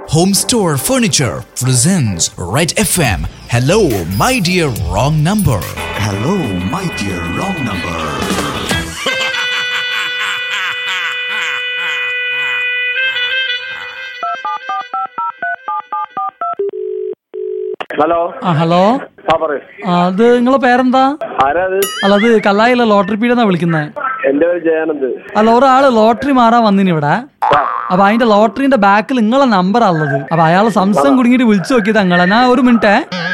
Home Store Furniture presents Red FM. Hello, my dear wrong number. Hello, my dear wrong number. Hello ആ hello ആ പറയൂ ആ, അത് നിങ്ങളെ പേരെന്താ ആരാ അത് അല്ല അത് കല്ലായിലെ ലോട്ടറി പീഡിയെന്നാ വിളിക്കുന്നത് എന്റെ പേര് ജയാനന്ദ് അല്ല ഒരാള് ലോട്ടറി മാറാൻ വന്നിന് ഇവിടെ അപ്പൊ അതിന്റെ ലോട്ടറിന്റെ ബാക്കിൽ നിങ്ങളെ നമ്പർ ഉള്ളത് അപ്പൊ അയാള് സംശയം കുടുങ്ങിട്ട് വിളിച്ചു നോക്കിയത് നിങ്ങളെ ഞാൻ ഒരു മിനിറ്റ്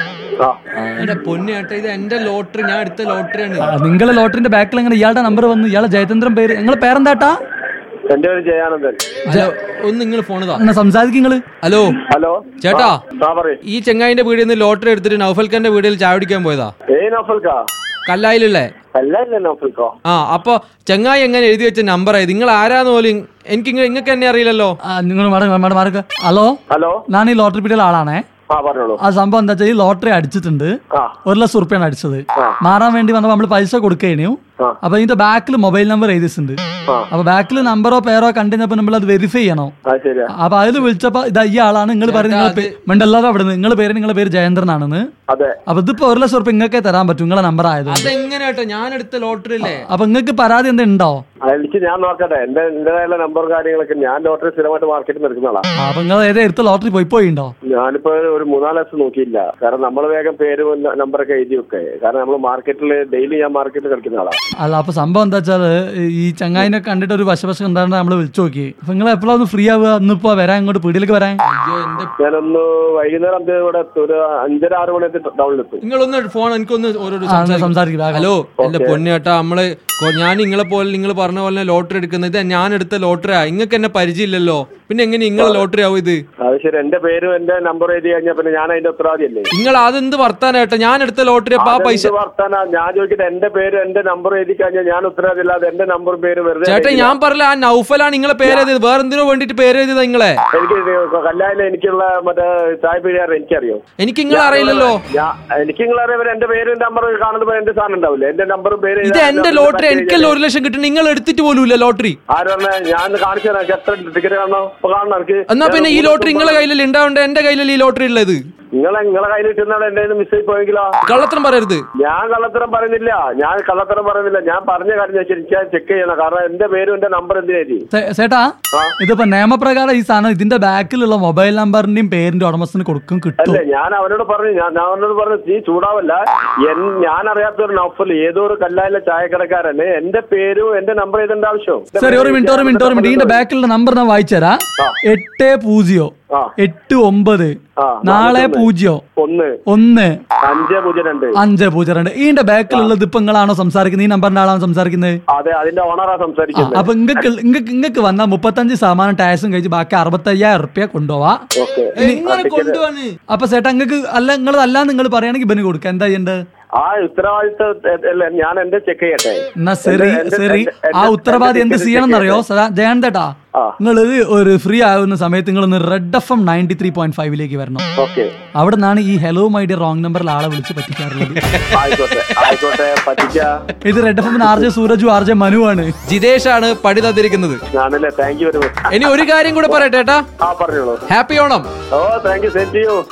ആ എന്റെ പൊന്നേട്ട ഇത് എന്റെ ലോട്ടറി ഞാൻ എടുത്ത ലോട്ടറിയാണ് നിങ്ങളെ ലോട്ടറിന്റെ ബാക്കിൽ എങ്ങനെ ഇയാളുടെ നമ്പർ വന്നു ഇയാളെ ജയചന്ദ്രൻ പേര് നിങ്ങളെ പേരെന്താട്ടാ എന്റെ പേര് ജയാനന്ദൻ ഹലോ ഒന്ന് നിങ്ങൾ ഫോണിതാ എന്നാ സംസാരിക്കും നിങ്ങള് ഹലോ ഹലോ ചേട്ടാ ആ പറയൂ ഈ ചെങ്ങായിന്റെ വീടിൽ നിന്ന് ലോട്ടറി എടുത്തിട്ട് നൗഫൽഖാന്റെ വീടിൽ ചായ കുടിക്കാൻ പോയതാ ഏ നോഫൽക്കാ കല്ലായിലല്ലേ അല്ല ഇല്ല നോഫൽക്കോ ആ അപ്പൊ ചെങ്ങായി എങ്ങനെ എഴുതി വെച്ച നമ്പർ ആയത് നിങ്ങൾ ആരാന്ന് പോലും എനിക്ക് നിങ്ങൾക്ക് എന്നെ അറിയില്ലല്ലോ നിങ്ങൾ മാഡം മാഡം മാർക്ക് ഹലോ ഹലോ ഞാൻ ഈ ലോട്ടറി പീഡിയുടെ ആളാണേ ആ പറഞ്ഞോളൂ ആ സംഭവം എന്താ വെച്ചാൽ ഈ ലോട്ടറി അടിച്ചിട്ടുണ്ട് ആ ഒരു ലക്ഷം റുപ്യാണ് അടിച്ചത് മാറാൻ വേണ്ടി വന്നപ്പോ നമ്മള് പൈസ കൊടുക്കേനു ആ. അപ്പൊ ഇതിന്റെ ബാക്കിൽ മൊബൈൽ നമ്പർ എഴുതിയിട്ടുണ്ട് ആ. അപ്പൊ ബാക്കിൽ നമ്പറോ പേരോ കണ്ടുകഴിഞ്ഞപ്പോ നമ്മൾ അത് വെരിഫൈ ചെയ്യണം ആ ശരിയാ അപ്പൊ അതിൽ വിളിച്ചപ്പോ ഇതാ ഈ ആളാണ് നിങ്ങൾ പറയുന്നത് മണ്ടല്ലാതെ അവിടെ നിന്ന് നിങ്ങളെ പേര് നിങ്ങളെ പേര് ജയേന്ദ്രൻ ആണെന്ന് അതെ അപ്പൊ ഇതിപ്പോ ഒരു ലക്ഷം റുപ്യ ഇങ്ങക്കേ തരാൻ പറ്റും നിങ്ങളെ നമ്പർ ആയതുകൊണ്ട് അതെങ്ങനെ കേട്ടോ ഞാൻ എടുത്ത ലോട്ടറി അല്ലേ അപ്പൊ നിങ്ങൾക്ക് പരാതി എന്താ ഉണ്ടോ ആ, എനിക്ക് ഞാൻ നോക്കട്ടെ എന്റെ എന്റേതായുള്ള നമ്പർ കാര്യങ്ങളൊക്കെ ഞാൻ ലോട്ടറി സ്ഥിരമായിട്ട് മാർക്കറ്റിൽ നിൽക്കുന്ന ആളാ ആ, അപ്പൊ നിങ്ങൾ ഏതാ എടുത്ത ലോട്ടറി പോയി പോയിണ്ടോ ഞാനിപ്പോ ഒരു മൂന്നാല് ദിവസം നോക്കിയില്ല കാരണം നമ്മൾ വേഗം പേരും നമ്പറൊക്കെ എഴുതി വെക്കേ കാരണം നമ്മൾ മാർക്കറ്റിൽ ഡെയിലി ഞാൻ മാർക്കറ്റിൽ കളിക്കുന്ന ആളാ അല്ല അപ്പൊ സംഭവം എന്താ വെച്ചാല് ഈ ചങ്ങായിനെ കണ്ടിട്ട് ഒരു വശവശം ഉണ്ടാകുന്ന നമ്മള് വിളിച്ചു നോക്കി അപ്പൊ നിങ്ങൾ എപ്പോഴാണ് ഫ്രീ ആവുക ഇന്നിപ്പോ വരാൻ ഇങ്ങോട്ട് പീടിയിലേക്ക് വരാൻ അയ്യോ എന്റെ ഞാനൊന്ന് വൈകുന്നേരം അഞ്ച് ഇവിടെ എത്തും. ഒരു അഞ്ചര ആറ് മണിയത്തെ ടൗണിലെത്തും നിങ്ങളൊന്ന് ഫോൺ എനിക്കൊന്ന് ഓരോരോ ആ, എന്നാ സംസാരിക്കാം. സംസാരിക്കുക ഹലോ എന്റെ പൊന്നേട്ടാ നമ്മള് കൊ- ഞാൻ നിങ്ങളെ പോലെ നിങ്ങൾ പറഞ്ഞ പോലെ ലോട്ടറി എടുക്കുന്നത് ഇത് ഞാൻ എടുത്ത ലോട്ടറിയാ നിങ്ങൾക്ക് എന്നെ പരിചയമില്ലല്ലോ പിന്നെ എങ്ങനെ നിങ്ങളെ ലോട്ടറി ആവും ഇത് അത് ശരി എന്റെ പേരും എന്റെ നമ്പർ എഴുതി കഴിഞ്ഞാൽ പിന്നെ ഞാൻ അതിന്റെ ഉത്തരവാദിയല്ലേ നിങ്ങൾ അതെന്ത് വർത്താനായിട്ടാ ഞാൻ എടുത്ത ലോട്ടറി അപ്പൊ ആ പൈസ അതെന്ത് വർത്താനാ ഞാൻ ചോദിക്കട്ടെ എന്റെ പേര് എന്റെ നമ്പർ എഴുതി കഴിഞ്ഞാൽ ഞാൻ ഉത്തരവാദില്ലാതെ എന്റെ നമ്പറും പേര് വെറുതെ ചേട്ടാ എഴുതില്ല. ഞാൻ പറഞ്ഞ ആ നൗഫലാണ് നിങ്ങളെ പേര് എഴുതിയത് വേറെ എന്തിനോ വേണ്ടിട്ട് പേര് എഴുതിയതാ നിങ്ങളെ എനിക്ക് ഇത് കല്ലായിലെ എനിക്കുള്ള മറ്റേ ചായ പിഴിയാറ് എനിക്കറിയോ എനിക്ക് നിങ്ങളെ അറിയില്ലല്ലോ ഞാൻ എനിക്ക് നിങ്ങൾ അറിയാൻ എന്റെ പേരും നമ്പർ കാണുന്നത് എന്റെ സാധനം ഉണ്ടാവില്ലേ എന്റെ നമ്പറും പേര് ഇത് എന്റെ ലോട്ടറി എനിക്കല്ല ഒരു ലക്ഷം കിട്ടും നിങ്ങൾ എടുത്തിട്ട് പോലും ഇല്ല ലോട്ടറി ആര് പറഞ്ഞ ഞാൻ കാണിച്ചു തരാം എനിക്ക് എത്ര ടിക്കറ്റ് കാണണോ ഇപ്പൊ കാണണം എനിക്ക് എന്നാ പിന്നെ ഈ ലോട്ടറി നിങ്ങളെ കയ്യിലല്ലേ ഉണ്ടാവേണ്ട എന്റെ കയ്യിലല്ലേ ഈ ലോട്ടറി ഉള്ളത് നിങ്ങളെ നിങ്ങളെ കയ്യിൽ കിട്ടുന്ന എന്റെ മിസ് ആയി പോയെങ്കിലോ കള്ളത്തരം പറയരുത് ഞാൻ കള്ളത്തരം പറയുന്നില്ല ഞാൻ കള്ളത്തരം പറയുന്നില്ല ഞാൻ പറഞ്ഞ കാര്യം ഞാൻ ശരിക്കും ചെക്ക് ചെയ്യണം കാരണം എന്റെ പേരും എന്റെ നമ്പർ എന്തിനാ എഴുതി സേ- ചേട്ടാ ഇതിപ്പോ നിയമപ്രകാരം ഈ സാധനം ഇതിന്റെ ബാക്കിലുള്ള മൊബൈൽ നമ്പറിന്റെയും പേരിന്റെ ഉടമസ്ഥന് കൊടുക്കും കിട്ടും അല്ല ഞാൻ അവനോട് പറഞ്ഞു ഞാൻ ഞാൻ അവനോട് പറഞ്ഞു നീ ചൂടാവല്ല എൻ- ഞാൻ അറിയാത്ത ഒരു നൗഫൽ ഏതോ ഒരു കല്ലായിലെ ചായക്കടക്കാരന് എന്റെ പേരും എന്റെ നമ്പർ എഴുതേണ്ട ആവശ്യം ശരി ഒരു മിനിറ്റ് ഒരു മിനിറ്റ് ഒരു മിനിറ്റ് ഇതിന്റെ ബാക്കിലുള്ള നമ്പർ ഞാൻ വായിച്ചുതരാം എട്ട് പൂജ്യം ആ. എട്ട് ഒമ്പത് ആ, നാല് നാല് പൂജ്യം ഒന്ന് ഒന്ന് അഞ്ച് പൂജ്യം രണ്ട് അഞ്ച് പൂജ്യം രണ്ട് ഇതിന്റെ ബാക്കിലുള്ളത് ഇപ്പൊ നിങ്ങളാണോ സംസാരിക്കുന്നത് ഈ നമ്പറിന്റെ ആളാണോ സംസാരിക്കുന്നത് അതെ അതിന്റെ ഓണറാ സംസാരിക്കുന്നത് അപ്പൊ ഇങ്ങക്ക് ഇങ്ങക്ക് ഇങ്ങക്ക് വന്ന മുപ്പത്തഞ്ച് ശതമാനം ടാക്സും കഴിച്ച് ബാക്കി അറുപത്തയ്യായിരം റുപ്യ കൊണ്ടുപോവാ ഓക്കെ എങ്ങനെ കൊണ്ടുപോവാന് അപ്പൊ ചേട്ടാ ഇങ്ങക്ക് അല്ല നിങ്ങൾ അല്ല നിങ്ങൾ പറയുകയാണെങ്കിൽ ഇവന് കൊടുക്കുക എന്താ ചെയ്യണ്ടത് ആ ഉത്തരവാദിത്തം അല്ല ഞാൻ എന്റെ ചെക്ക് ചെയ്യട്ടെ എന്നാ ശരി എന്റെ- എന്റെ- ശരി എന്റെ- ആ എന്റെ- ഉത്തരവാദി എന്ത് എന്റെ ചെയ്യണം എന്നറിയോ ജയന്തേട്ടാ ആ. നിങ്ങൾ ഒരു ഫ്രീ ആകുന്ന സമയത്ത് നിങ്ങൾ ഒന്ന് Red F M ninety three point ഫൈവിലേക്ക് വരണം ഓക്കെ അവിടെ നിന്നാണ് ഈ ഹലോ മൈ ഡിയർ റോങ് നമ്പറിൽ ആളെ വിളിച്ച് പറ്റിക്കാറുള്ളത് ആയിക്കോട്ടെ ആയിക്കോട്ടെ പറ്റിക്ക ഇത് റെഡ് എഫ് എമ്മിന് R J Suraj R J Manu ആണ് ജിതേഷാണ് പടി തന്നിരിക്കുന്നത് ഞാനല്ലേ താങ്ക് യു വെരി മച്ച് ഇനി ഒരു കാര്യം കൂടെ പറയട്ടെ ഏട്ടാ ആ പറഞ്ഞോളൂ ഹാപ്പി ഓണം ഓ thank you send to you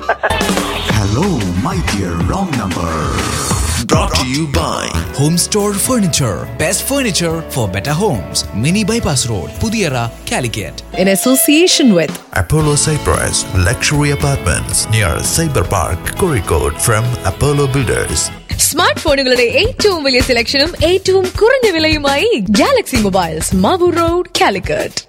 Hello, my dear wrong number. Brought to you by Home Store Furniture. Best furniture for better homes. Mini Bypass Road, Pudiyara, Calicut. in association with Apollo Cyprus Luxury Apartments near Cyber Park, Kozhikode from Apollo Builders. Smart ഫോണുകളുടെ ഏറ്റവും വലിയ സെലക്ഷനും ഏറ്റവും കുറഞ്ഞ വിലയുമായി Galaxy mobiles Mavoor road Calicut